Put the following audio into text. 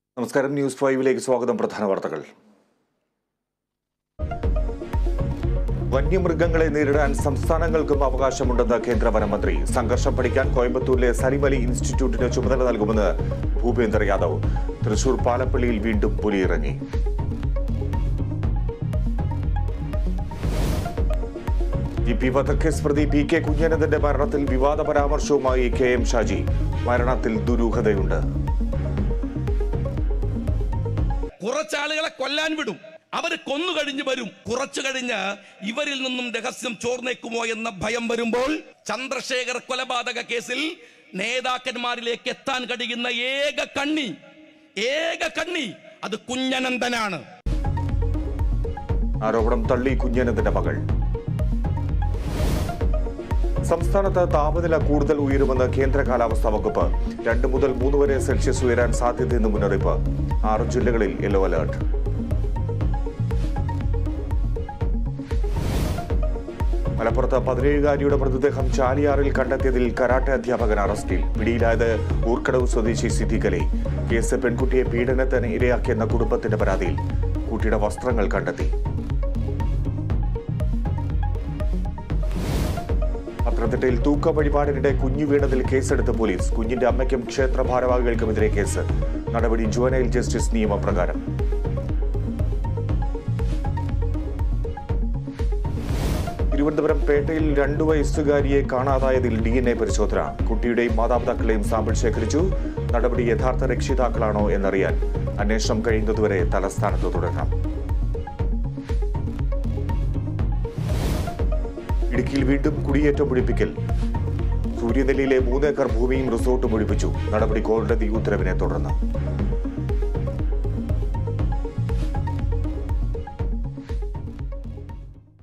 നമസ്കാരം ന്യൂസ് ഫൈവിലേക്ക് സ്വാഗതം പ്രധാന വാർത്തകൾ വന്യമൃഗങ്ങളെ നേരിടാൻ സംസ്ഥാനങ്ങൾക്കും അവകാശമുണ്ടെന്ന് കേന്ദ്ര വനമന്ത്രി സംഘർഷം പഠിക്കാൻ കോയമ്പത്തൂരിലെ സലിമലി ഇൻസ്റ്റിറ്റ്യൂട്ടിന് ചുമതല നൽകുമെന്ന് ഭൂപേന്ദർ യാദവ് തൃശൂർ പാലപ്പള്ളിയിൽ വീണ്ടും പുലിയിറങ്ങി ഇ പി വധക്കേസ് പ്രതി പി കെ കുഞ്ഞനന്ദന്റെ മരണത്തിൽ വിവാദ പരാമർശവുമായി കെ എം ഷാജി മരണത്തിൽ ദുരൂഹതയുണ്ട് കുറച്ചാളുകളെ കൊല്ലാൻ വിടും അവർ കൊന്നു കഴിഞ്ഞ് വരും കുറച്ചു കഴിഞ്ഞ് ഇവരിൽ നിന്നും രഹസ്യം ചോർന്നേക്കുമോ എന്ന ഭയം വരുമ്പോൾ ചന്ദ്രശേഖർ കൊലപാതക കേസിൽ നേതാക്കന്മാരിലേക്ക് എത്താൻ കഴിയുന്ന ഏക കണ്ണി ഏക കണ്ണി അത് കുഞ്ഞനന്ദനാണ് ആരോപണം തള്ളി കുഞ്ഞനന്ദന്റെ മകൾ സംസ്ഥാനത്ത് താപനില കൂടുതൽ ഉയരുമെന്ന് കേന്ദ്ര കാലാവസ്ഥാ വകുപ്പ് രണ്ട് മുതൽ മൂന്ന് വരെ സെൽഷ്യസ് ഉയരാൻ സാധ്യതയെന്ന് മുന്നറിയിപ്പ് ആറ് ജില്ലകളിൽ യെല്ലോ അലർട്ട് മലപ്പുറത്ത് പതിനേഴുകാരിയുടെ മൃതദേഹം ചാലിയാറിൽ കണ്ടെത്തിയതിൽ കരാട്ടെ അധ്യാപകൻ അറസ്റ്റിൽ പിടിയിലായത് ഊർക്കടവ് സ്വദേശി സിദ്ദിഖലി കേസ് പെൺകുട്ടിയെ പീഡനത്തിന് ഇരയാക്കിയെന്ന കുടുംബത്തിന്റെ പരാതിയിൽ കുട്ടിയുടെ വസ്ത്രങ്ങൾ കണ്ടെത്തി പത്തനംതിട്ടയിൽ തൂക്ക വഴിപാടിനിടെ കുഞ്ഞു വീണതിൽ കേസെടുത്ത പോലീസ് കുഞ്ഞിന്റെ അമ്മയ്ക്കും ക്ഷേത്ര ഭാരവാഹികൾക്കുമെതിരെ കേസ് നടപടി ജുവനൈൽ ജസ്റ്റിസ് നിയമപ്രകാരം തിരുവനന്തപുരം പേട്ടയിൽ രണ്ടു വയസ്സുകാരിയെ കാണാതായതിൽ ഡി എൻ എ പരിശോധന കുട്ടിയുടെയും മാതാപിതാക്കളുടെയും സാമ്പിൾ ശേഖരിച്ചു നടപടി യഥാർത്ഥ രക്ഷിതാക്കളാണോ എന്നറിയാൻ അന്വേഷണം കഴിയുന്നതുവരെ തലസ്ഥാനത്ത് തുടരണം ഇടുക്കിയിൽ വീണ്ടും കുടിയേറ്റം ഒഴിപ്പിക്കൽ സൂര്യനെല്ലിയിലെ മൂന്നേക്കർ ഭൂമിയും റിസോർട്ടും ഒഴിപ്പിച്ചു നടപടി കോടതി ഉത്തരവിനെ തുടർന്ന്